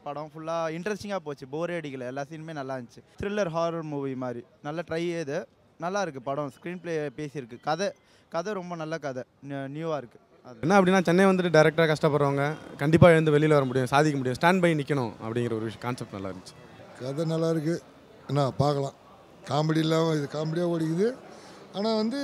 படம் ஃபுல்லாக இன்ட்ரெஸ்டிங்காக போச்சு போரே அடிக்கல எல்லா சீனுமே நல்லா இருந்துச்சு த்ரில்லர் ஹாரர் மூவி மாதிரி நல்ல ட்ரை இது நல்லா இருக்கு படம் ஸ்க்ரீன் ப்ளே பேசியிருக்கு கதை கதை ரொம்ப நல்ல கதை நியூவாக இருக்குது அது என்ன அப்படின்னா சென்னை வந்துட்டு டேரக்டராக கஷ்டப்படுறவங்க கண்டிப்பாக எழுந்து வெளியில் வர முடியும் சாதிக்க முடியும் ஸ்டாண்ட் பை நிற்கணும் அப்படிங்கிற ஒரு விஷயம் கான்செப்ட் நல்லா இருந்துச்சு கதை நல்லா இருக்கு என்ன பார்க்கலாம் காமெடி இல்லாமல் இது காமெடியாக ஓடிக்குது ஆனால் வந்து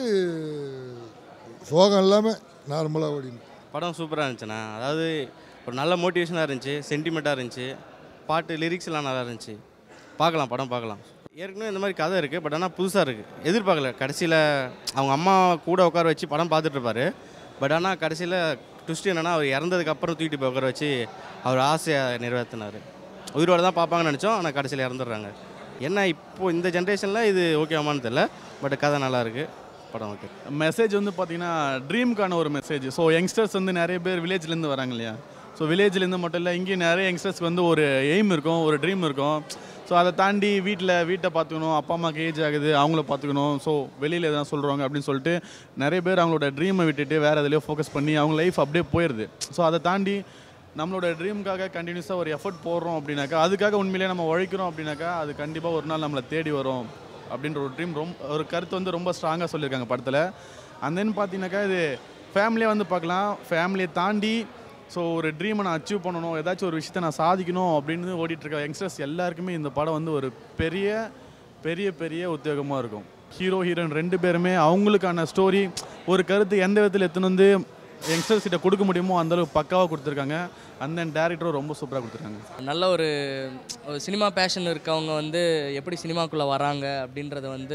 சோகம் இல்லாமல் நார்மலாக ஓடினு படம் சூப்பராக இருந்துச்சுண்ணா அதாவது ஒரு நல்ல மோட்டிவேஷனாக இருந்துச்சு சென்டிமெண்ட்டாக இருந்துச்சு பாட்டு லிரிக்ஸ்லாம் நல்லா இருந்துச்சு பார்க்கலாம் படம் பார்க்கலாம் ஏற்கனவே இந்த மாதிரி கதை இருக்குது பட் ஆனால் புதுசாக இருக்குது எதிர்பார்க்கல கடைசியில் அவங்க அம்மா கூட உட்கார வச்சு படம் பார்த்துட்டு இருப்பாரு பட் ஆனால் கடைசியில் ட்விஸ்ட் என்னன்னா அவர் இறந்ததுக்கு அப்புறம் தூக்கிட்டு போய் உட்கார வச்சு அவர் ஆசையை நிறைவேற்றினார் உயிரோட தான் பார்ப்பாங்கன்னு நினச்சோம் ஆனால் கடைசியில் இறந்துடுறாங்க என்ன இப்போ இந்த ஜென்ரேஷனில் இது ஓகேவாமான்னு தெரியல பட் கதை நல்லா இருக்கு படம் ஓகே மெசேஜ் வந்து பார்த்தீங்கன்னா ட்ரீம்க்கான ஒரு மெசேஜ் ஸோ யங்ஸ்டர்ஸ் வந்து நிறைய பேர் வில்லேஜ்லேருந்து வராங்க இல்லையா ஸோ வில்லேஜ்லேருந்து மட்டும் இல்லை இங்கேயும் நிறைய யங்ஸ்டர்ஸ்க்கு வந்து ஒரு எய்ம் இருக்கும் ஒரு ட்ரீம் இருக்கும் ஸோ அதை தாண்டி வீட்டில் வீட்டை பார்த்துக்கணும் அப்பா அம்மாக்கு ஏஜ் ஆகுது அவங்கள பார்த்துக்கணும் ஸோ வெளியில் எதாவது சொல்கிறாங்க அப்படின்னு சொல்லிட்டு நிறைய பேர் அவங்களோட ட்ரீமை விட்டுட்டு வேறு எதுலையோ ஃபோக்கஸ் பண்ணி அவங்க லைஃப் அப்படியே போயிடுது ஸோ அதை தாண்டி நம்மளோட ட்ரீமுக்காக கண்டினியூஸாக ஒரு எஃபர்ட் போடுறோம் அப்படின்னாக்கா அதுக்காக உண்மையிலேயே நம்ம உழைக்கிறோம் அப்படின்னாக்கா அது கண்டிப்பாக ஒரு நாள் நம்மளை தேடி வரும் அப்படின்ற ஒரு ட்ரீம் ரொம்ப ஒரு கருத்து வந்து ரொம்ப ஸ்ட்ராங்காக சொல்லியிருக்காங்க படத்தில் and then பார்த்தீங்கன்னாக்கா இது ஃபேமிலியாக வந்து பார்க்கலாம் ஃபேமிலியை தாண்டி ஸோ ஒரு ட்ரீமை நான் அச்சீவ் பண்ணணும் ஏதாச்சும் ஒரு விஷயத்தை நான் சாதிக்கணும் அப்படின்னு ஓடிட்டு இருக்க யங்ஸ்டர்ஸ் எல்லாருக்குமே இந்த படம் வந்து ஒரு பெரிய பெரிய பெரிய உத்தியோகமாக இருக்கும் ஹீரோ ஹீரோயின் ரெண்டு பேருமே அவங்களுக்கான ஸ்டோரி ஒரு கருத்து எந்த விதத்தில் எடுத்துன்னு வந்து யங்ஸ்டர்ஸ் கிட்ட கொடுக்க முடியுமோ அந்த அளவுக்கு பக்காவாக கொடுத்துருக்காங்க and then டேரக்டரும் ரொம்ப சூப்பராக கொடுத்துருக்காங்க நல்ல ஒரு ஒரு சினிமா பேஷன் இருக்கவங்க வந்து எப்படி சினிமாக்குள்ளே வராங்க அப்படின்றத வந்து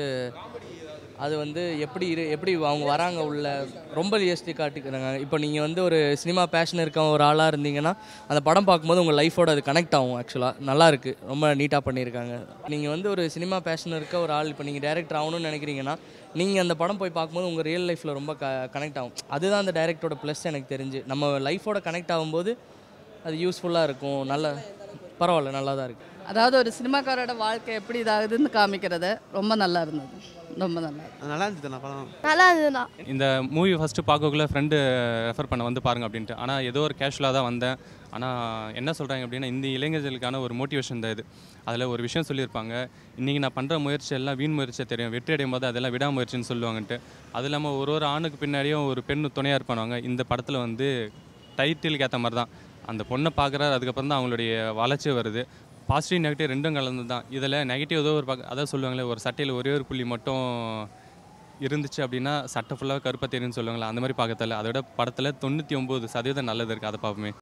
அது வந்து எப்படி இரு எப்படி அவங்க வராங்க உள்ள ரொம்ப ரியலிஸ்டிக் காட்டிக்கிறாங்க இப்போ நீங்கள் வந்து ஒரு சினிமா பேஷன் இருக்க ஒரு ஆளாக இருந்தீங்கன்னா அந்த படம் பார்க்கும்போது உங்கள் லைஃபோட அது கனெக்ட் ஆகும் ஆக்சுவலாக நல்லா இருக்கு ரொம்ப நீட்டாக பண்ணியிருக்காங்க நீங்கள் வந்து ஒரு சினிமா பேஷன் இருக்க ஒரு ஆள் இப்போ நீங்கள் டேரக்டர் ஆகணும்னு நினைக்கிறீங்கன்னா நீங்கள் அந்த படம் போய் பார்க்கும்போது உங்கள் ரியல் லைஃப்பில் ரொம்ப க கனெக்ட் ஆகும் அதுதான் அந்த டேரக்டரோட ப்ளஸ் எனக்கு தெரிஞ்சு நம்ம லைஃபோட கனெக்ட் ஆகும்போது அது யூஸ்ஃபுல்லாக இருக்கும் நல்ல பரவாயில்ல நல்லா தான் இருக்குது அதாவது ஒரு சினிமாக்காரோட வாழ்க்கை எப்படி இதாகுதுன்னு காமிக்கிறது ரொம்ப நல்லா இருந்தது ரொம்ப நல்லா இருந்தது. நல்லா இருந்துச்சு படம் நல்லா இருந்ததுண்ணா இந்த மூவி ஃபஸ்ட்டு பார்க்கக்குள்ள ஃப்ரெண்டு ரெஃபர் பண்ண வந்து பாருங்க அப்படின்ட்டு ஆனால் ஏதோ ஒரு கேஷுவலாக தான் வந்தேன் ஆனால் என்ன சொல்கிறாங்க அப்படின்னா இந்த இளைஞர்களுக்கான ஒரு மோட்டிவேஷன் தான் இது அதில் ஒரு விஷயம் சொல்லியிருப்பாங்க இன்றைக்கி நான் பண்ணுற முயற்சி எல்லாம் வீண் முயற்சியாக தெரியும் வெற்றி அடையும் போது அதெல்லாம் விடாமுயற்சின்னு சொல்லுவாங்கன்ட்டு அது இல்லாமல் ஒரு ஒரு ஆணுக்கு பின்னாடியும் ஒரு பெண்ணு துணையாக இருப்பாங்க இந்த படத்தில் வந்து டைட்டிலுக்கு ஏற்ற மாதிரி தான் அந்த பொண்ணை பார்க்குறாரு அதுக்கப்புறம் தான் அவங்களுடைய வளர்ச்சி வருது பாசிட்டிவ் நெகட்டிவ் ரெண்டும் கலந்து தான் இதில் நெகட்டிவ் ஏதோ ஒரு பக்க அதான் சொல்லுவாங்களே ஒரு சட்டையில் ஒரே ஒரு புள்ளி மட்டும் இருந்துச்சு அப்படின்னா சட்டை ஃபுல்லாக கருப்பாக தெரியும்னு சொல்லுவாங்களே அந்த மாதிரி பார்க்கறதில்ல அதோட படத்தில் தொண்ணூற்றி ஒம்பது சதவீதம் நல்லது இருக்குது அதை பார்ப்போமே